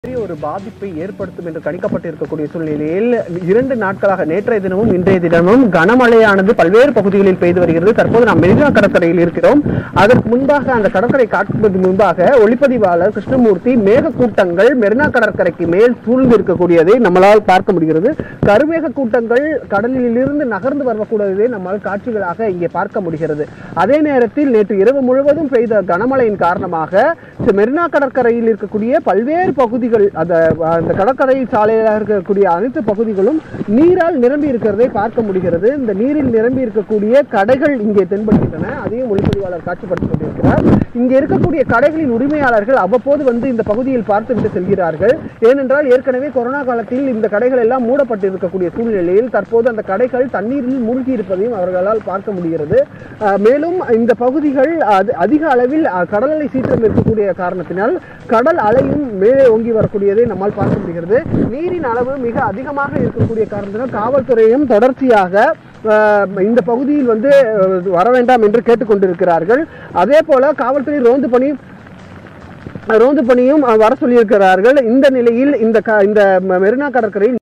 பெரிய ஒரு பாதிப்பை ஏற்படுத்தும் என்று கணிக்கப்பட்டிருக்கக்கூடிய சூழ்நிலையில் இரண்டு நாட்களாக நேற்றைய தினமும் இன்றைய தினமும் கனமழையானது பல்வேறு பகுதிகளில் பெய்து வருகிறது தற்போது நாம் மெரினா கடற்கரையில் இருக்கிறோம் அதற்கு முன்பாக அந்த கடற்கரை காட்டுவதற்கு முன்பாக ஒளிப்பதிவாளர் கிருஷ்ணமூர்த்தி மேக கூட்டங்கள் மெரினா கடற்கரைக்கு மேல் சூழ்ந்து இருக்கக்கூடியதை நம்மளால் பார்க்க முடிகிறது கருமேக கூட்டங்கள் கடலில் இருந்து நகர்ந்து வரக்கூடியதை நம்மால் காட்சிகளாக இங்கே பார்க்க முடிகிறது அதே நேரத்தில் நேற்று இரவு முழுவதும் பெய்த கனமழையின் காரணமாக சி- மெரினா கடற்கரையில் இருக்கக்கூடிய பல்வேறு பகுதிகள் அந்த அந்த கடற்கரை சாலையாக இருக்கக்கூடிய அனைத்து பகுதிகளும் நீரால் நிரம்பி இருக்கிறதை பார்க்க முடிகிறது இந்த நீரில் நிரம்பி இருக்கக்கூடிய கடைகள் இங்கே தென்படுகின்றன அதையும் ஒளிப்பதிவாளர் காட்சிப்படுத்தி கொண்டிருக்கிறார் இங்கே இருக்கக்கூடிய கடைகளின் உரிமையாளர்கள் அவ்வப்போது வந்து இந்த பகுதியில் பார்த்துவிட்டு செல்கிறார்கள் ஏனென்றால் ஏற்கனவே கொரோனா காலத்தில் இந்த கடைகள் எல்லாம் மூடப்பட்டிருக்கக்கூடிய சூழ்நிலையில் தற்போது அந்த கடைகள் தண்ணீரில் மூழ்கி இருப்பதையும் அவர்களால் பார்க்க முடிகிறது அஹ், மேலும் இந்த பகுதிகள் அது- அதிக அளவில் அஹ், கடல் அலை சீற்றம் இருக்கக்கூடிய காரணத்தினால் கடல் அலையும் மேலே ஓங்கி வரக்கூடியதை நம்மால் பார்க்க முடிகிறது நீரின் அளவு மிக அதிகமாக இருக்கக்கூடிய காரணத்தினால் காவல்துறையும் தொடர்ச்சியாக அஹ், இந்த பகுதியில் வந்து அஹ், வர வேண்டாம் என்று கேட்டுக்கொண்டிருக்கிறார்கள் அதே போல காவல்துறை ரோந்து பணி ரோந்து பணியும் அஹ், வர சொல்லியிருக்கிறார்கள் இந்த நிலையில் இந்த க- இந்த மெரினா கடற்கரையில்